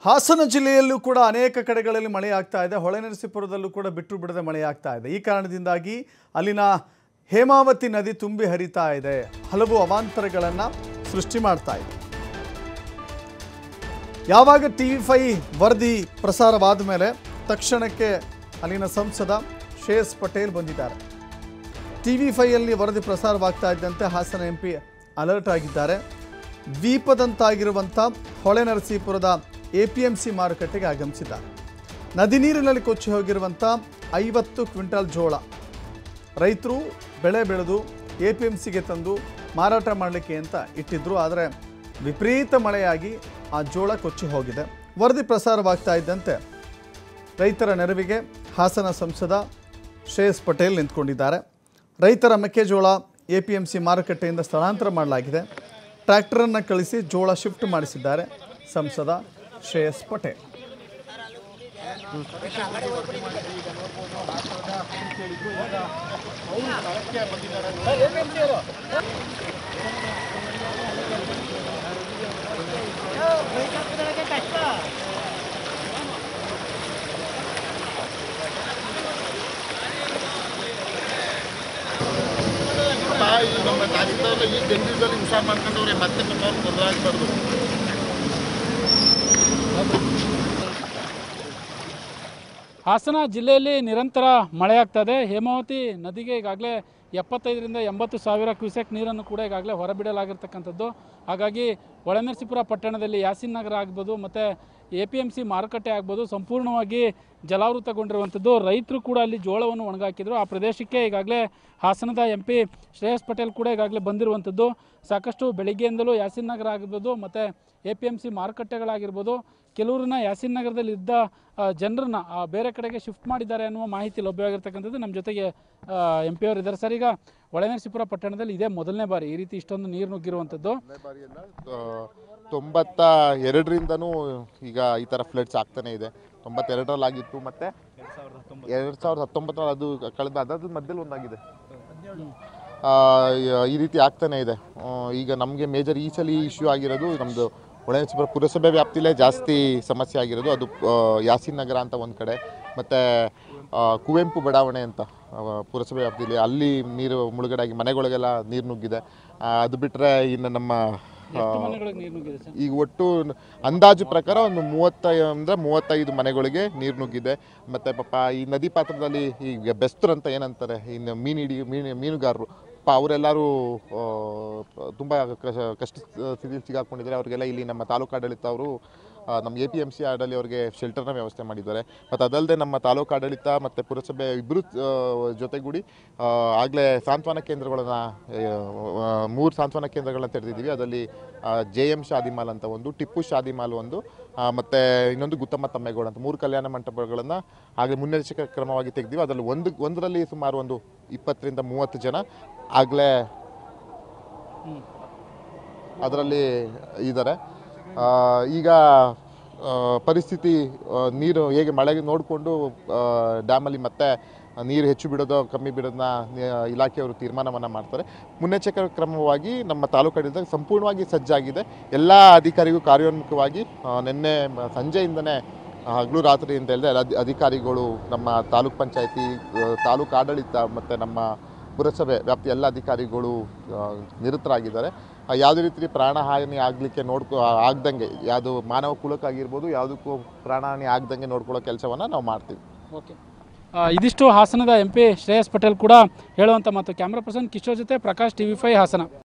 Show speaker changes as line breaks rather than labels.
ಹಾಸನ ಜಿಲ್ಲೆಯಲ್ಲೂ ಕೂಡ ಅನೇಕ ಕಡೆಗಳಲ್ಲಿ ಮಳೆ ಆಗ್ತಾ ಇದೆ ಹೊಳೆನರಸೀಪುರದಲ್ಲೂ ಕೂಡ ಬಿಟ್ಟು ಬಿಡದೆ ಮಳೆ ಆಗ್ತಾ ಇದೆ ಈ ಕಾರಣದಿಂದಾಗಿ ಅಲ್ಲಿನ ಹೇಮಾವತಿ ನದಿ ತುಂಬಿ ಹರಿತಾ ಇದೆ ಹಲವು ಅವಾಂತರಗಳನ್ನು ಸೃಷ್ಟಿ ಮಾಡ್ತಾ ಇದೆ ಯಾವಾಗ ಟಿ ವಿ ಫೈ ವರದಿ ಪ್ರಸಾರವಾದ ಮೇಲೆ ತಕ್ಷಣಕ್ಕೆ ಅಲ್ಲಿನ ಸಂಸದ ಶ್ರೇಯಸ್ ಪಟೇಲ್ ಬಂದಿದ್ದಾರೆ ಟಿ ವಿ ಫೈಯಲ್ಲಿ ವರದಿ ಪ್ರಸಾರವಾಗ್ತಾ ಇದ್ದಂತೆ ಹಾಸನ ಎಂ ಪಿ ಅಲರ್ಟ್ ಆಗಿದ್ದಾರೆ ದ್ವೀಪದಂತಾಗಿರುವಂಥ ಹೊಳೆನರಸೀಪುರದ ಎ ಪಿ ಎಂ ಸಿ ಮಾರುಕಟ್ಟೆಗೆ ಆಗಮಿಸಿದ್ದಾರೆ ನದಿ ನೀರಿನಲ್ಲಿ ಕೊಚ್ಚಿ ಹೋಗಿರುವಂಥ ಐವತ್ತು ಕ್ವಿಂಟಲ್ ಜೋಳ ರೈತರು ಬೆಳೆ ಬೆಳೆದು ಎ ಪಿ ಎಂ ಸಿಗೆ ತಂದು ಮಾರಾಟ ಮಾಡಲಿಕ್ಕೆ ಅಂತ ಇಟ್ಟಿದ್ರು ಆದರೆ ವಿಪರೀತ ಮಳೆಯಾಗಿ ಆ ಜೋಳ ಕೊಚ್ಚಿ ಹೋಗಿದೆ ವರದಿ ಪ್ರಸಾರವಾಗ್ತಾ ಇದ್ದಂತೆ ರೈತರ ನೆರವಿಗೆ ಹಾಸನ ಸಂಸದ ಶ್ರೇಯಸ್ ಪಟೇಲ್ ನಿಂತ್ಕೊಂಡಿದ್ದಾರೆ ರೈತರ ಮೆಕ್ಕೆಜೋಳ ಎ ಪಿ ಎಂ ಸಿ ಮಾರುಕಟ್ಟೆಯಿಂದ ಸ್ಥಳಾಂತರ ಮಾಡಲಾಗಿದೆ ಟ್ರ್ಯಾಕ್ಟರನ್ನು ಕಳಿಸಿ ಜೋಳ ಶಿಫ್ಟ್ ಮಾಡಿಸಿದ್ದಾರೆ ಸಂಸದ ಶ್ರೇಯಸ್ ಪಟೇಲ್
ತಾಯಿ ನಮ್ಮ ನಾಗಿದ್ದವ್ರಲ್ಲ ಈ ಬೆಂಗಳೂರಲ್ಲಿ ಹುಷಾರು ಮಾಡ್ಕೊಂಡವ್ರೆ ಮತ್ತೆ ಬಂದವ್ರು ತೊಂದರೆ ಆಗ್ಬಾರ್ದು
ಹಾಸನ ಜಿಲ್ಲೆಯಲ್ಲಿ ನಿರಂತರ ಮಳೆಯಾಗ್ತದೆ ಹೇಮಾವತಿ ನದಿಗೆ ಈಗಾಗಲೇ ಎಪ್ಪತ್ತೈದರಿಂದ ಎಂಬತ್ತು ಸಾವಿರ ಕ್ಯೂಸೆಕ್ ನೀರನ್ನು ಕೂಡ ಈಗಾಗಲೇ ಹೊರಬಿಡಲಾಗಿರ್ತಕ್ಕಂಥದ್ದು ಹಾಗಾಗಿ ಒಳನರಸೀಪುರ ಪಟ್ಟಣದಲ್ಲಿ ಯಾಸಿನ್ ನಗರ ಆಗ್ಬೋದು ಮತ್ತು ಎ ಪಿ ಎಮ್ ಸಿ ಮಾರುಕಟ್ಟೆ ಆಗ್ಬೋದು ಸಂಪೂರ್ಣವಾಗಿ ಜಲಾವೃತಗೊಂಡಿರುವಂಥದ್ದು ರೈತರು ಕೂಡ ಅಲ್ಲಿ ಜೋಳವನ್ನು ಒಣಗಾಕಿದ್ರು ಆ ಪ್ರದೇಶಕ್ಕೆ ಈಗಾಗಲೇ ಹಾಸನದ ಎಂ ಪಿ ಶ್ರೇಯಸ್ ಪಟೇಲ್ ಕೂಡ ಈಗಾಗಲೇ ಬಂದಿರುವಂಥದ್ದು ಸಾಕಷ್ಟು ಬೆಳಿಗ್ಗೆಯಿಂದಲೂ ಯಾಸಿನ್ ನಗರ ಆಗಿರ್ಬೋದು ಮತ್ತು ಎ ಪಿ ಎಮ್ ಸಿ ಮಾರುಕಟ್ಟೆಗಳಾಗಿರ್ಬೋದು ಕೆಲವ್ರನ್ನ ಯಾಸಿನ್ ನಗರದಲ್ಲಿ ಇದ್ದ ಜನರನ್ನ ಬೇರೆ ಕಡೆಗೆ ಶಿಫ್ಟ್ ಮಾಡಿದ್ದಾರೆ ಅನ್ನುವ ಮಾಹಿತಿ ಲಭ್ಯವಾಗಿರ್ತಕ್ಕಂಥದ್ದು ನಮ್ಮ ಜೊತೆಗೆ ಎಂ ಪಿ ಅವರು ಇದ್ದಾರೆ ಸರ್ ಈಗ ಒಳನರಸೀಪುರ ಪಟ್ಟಣದಲ್ಲಿ ಇದೇ ಮೊದಲನೇ ಬಾರಿ ಈ ರೀತಿ ಇಷ್ಟೊಂದು ನೀರು ನುಗ್ಗಿರುವಂಥದ್ದು
ಮೊದಲನೇ ಬಾರಿ ಅಲ್ಲ ಆ, ತೊಂಬತ್ತ ಎರಡರಿಂದನೂ ಈಗ ಈ ಥರ ಫ್ಲಡ್ಸ್ ಆಗ್ತಾನೆ ಇದೆ ತೊಂಬತ್ತೆರಡರಲ್ಲಿ ಆಗಿತ್ತು ಮತ್ತೆ ಎರಡು ಸಾವಿರದ ಹತ್ತೊಂಬತ್ತರಲ್ಲಿ ಅದು ಕಳೆದ ಅದಾದ ಮಧ್ಯದಲ್ಲಿ ಒಂದಾಗಿದೆ ಆ, ಯ- ಈ ರೀತಿ ಆಗ್ತಾನೆ ಇದೆ ಆ, ಈಗ ನಮಗೆ ಮೇಜರ್ ಈ ಸಲ ಇಶ್ಯೂ ಆಗಿರೋದು ನಮ್ಮದು ಒಳನರಸೀಪುರ ಪುರಸಭೆ ವ್ಯಾಪ್ತಿಲೇ ಜಾಸ್ತಿ ಸಮಸ್ಯೆ ಆಗಿರೋದು ಅದು ಆ, ಯಾಸಿನ್ ನಗರ ಅಂತ ಒಂದು ಕಡೆ ಮತ್ತು ಕುವೆಂಪು ಬಡಾವಣೆ ಅಂತ ಆ, ಪುರಸಭೆ ವ್ಯಾಪ್ತಿಲಿ ಅಲ್ಲಿ ನೀರು ಮುಳುಗಡೆಯಾಗಿ ಮನೆಗಳಿಗೆಲ್ಲ ನೀರು ನುಗ್ಗಿದೆ ಆ, ಅದು ಬಿಟ್ಟರೆ ಇನ್ನು ನಮ್ಮ ಆ,
ಎಷ್ಟು ಮನೆಗಳಿಗೆ ನೀರು ನುಗ್ಗಿದೆ ಸರ್
ಈಗ ಒಟ್ಟು ನ- ಅಂದಾಜು ಪ್ರಕಾರ ಒಂದು ಮೂವತ್ತೈ ಅಂದರೆ ಮೂವತ್ತೈದು ಮನೆಗಳಿಗೆ ನೀರು ನುಗ್ಗಿದೆ ಮತ್ತು ಪಾಪ ಈ ನದಿ ಪಾತ್ರದಲ್ಲಿ ಈಗ ಬೆಸ್ತರು ಅಂತ ಏನಂತಾರೆ ಇನ್ನು ಮೀನು ಹಿಡಿ ಮೀನು ಮೀನುಗಾರರು ಪಾಪ ಅವರೆಲ್ಲರೂ ತುಂಬ ಕಷ್ಟ ಸ್ಥಿತಿಯಲ್ಲಿ ಸಿಗಾಕೊಂಡಿದ್ದಾರೆ ಅವರಿಗೆಲ್ಲ ಇಲ್ಲಿ ನಮ್ಮ ತಾಲೂಕು ಆಡಳಿತ ಅವರು ಆ, ನಮ್ಮ ಎ ಪಿ ಎಮ್ ಸಿ ಆಡಳಿ ಅವರಿಗೆ ಶೆಲ್ಟರ್ನ ವ್ಯವಸ್ಥೆ ಮಾಡಿದ್ದಾರೆ ಮತ್ತು ಅದಲ್ಲದೆ ನಮ್ಮ ತಾಲೂಕು ಆಡಳಿತ ಮತ್ತು ಪುರಸಭೆ ಇಬ್ಬರು ಜೊತೆಗೂಡಿ ಆಗಲೇ ಸಾಂತ್ವನ ಕೇಂದ್ರಗಳನ್ನು ಮೂರು ಸಾಂತ್ವನ ಕೇಂದ್ರಗಳನ್ನ ತೆರೆದಿದ್ದೀವಿ ಅದರಲ್ಲಿ ಜೆ ಎಮ್ ಶಾದಿಮಾಲ್ ಅಂತ ಒಂದು ಟಿಪ್ಪು ಶಾದಿಮಾಲ್ ಒಂದು ಆ, ಮತ್ತು ಇನ್ನೊಂದು ಗುತ್ತಮ್ಮ ತಮ್ಮೇಗೌಡ ಅಂತ ಮೂರು ಕಲ್ಯಾಣ ಮಂಟಪಗಳನ್ನು ಆಗಲೇ ಮುನ್ನೆಚ್ಚರಿಕೆ ಕ್ರಮವಾಗಿ ತೆಗೆದಿವಿ ಅದರಲ್ಲಿ ಒಂದು ಒಂದರಲ್ಲಿ ಸುಮಾರು ಒಂದು ಇಪ್ಪತ್ತರಿಂದ ಮೂವತ್ತು ಜನ ಆಗಲೇ ಅದರಲ್ಲಿ ಇದ್ದಾರೆ ಆ, ಈಗ ಆ, ಪರಿಸ್ಥಿತಿ ಆ, ನೀರು ಹೇಗೆ ಮಳೆಗೆ ನೋಡಿಕೊಂಡು ಡ್ಯಾಮಲ್ಲಿ ಮತ್ತೆ ನೀರು ಹೆಚ್ಚು ಬಿಡೋದು ಕಮ್ಮಿ ಬಿಡೋದನ್ನ ನಿ- ಇಲಾಖೆಯವರು ತೀರ್ಮಾನವನ್ನು ಮಾಡ್ತಾರೆ ಮುನ್ನೆಚ್ಚರಿಕೆ ಕ್ರಮವಾಗಿ ನಮ್ಮ ತಾಲೂಕು ಆಡಳಿತ ಸಂಪೂರ್ಣವಾಗಿ ಸಜ್ಜಾಗಿದೆ ಎಲ್ಲ ಅಧಿಕಾರಿಗೂ ಕಾರ್ಯೋನ್ಮುಖವಾಗಿ ಆ, ನಿನ್ನೆ ಮ- ಸಂಜೆಯಿಂದನೇ ಹಗಲು ರಾತ್ರಿ ಅಂತ ಹೇಳಿದ್ರೆ ಅಧಿ- ಅಧಿಕಾರಿಗಳು ನಮ್ಮ ತಾಲೂಕ್ ಪಂಚಾಯತಿ ತಾಲೂಕು ಆಡಳಿತ ಮತ್ತು ನಮ್ಮ ಪುರಸಭೆ ವ್ಯಾಪ್ತಿ ಎಲ್ಲ ಅಧಿಕಾರಿಗಳು ಆ, ನಿರತರಾಗಿದ್ದಾರೆ ಆ, ಯಾವುದೇ ರೀತಿ ಪ್ರಾಣಹಾನಿ ಆಗಲಿಕ್ಕೆ ನೋಡ್ಕೊ ಆಗ್ದಂಗೆ ಯಾವುದು ಮಾನವ ಕುಲಕ್ಕಾಗಿರ್ಬೋದು ಯಾವುದಕ್ಕೂ ಪ್ರಾಣಹಾನಿ ಆಗ್ದಂಗೆ ನೋಡ್ಕೊಳ್ಳೋ ಕೆಲಸವನ್ನು ನಾವು ಮಾಡ್ತೀವಿ
ಓಕೆ ಇದಿಷ್ಟು ಹಾಸನದ ಎಂ ಪಿ ಶ್ರೇಯಸ್ ಪಟೇಲ್ ಕೂಡ ಹೇಳುವಂಥ ಮಾತು ಕ್ಯಾಮ್ರಾ ಪರ್ಸನ್ ಕಿಶೋರ್ ಜೊತೆ ಪ್ರಕಾಶ್ ಟಿ ವಿ ಫೈ ಹಾಸನ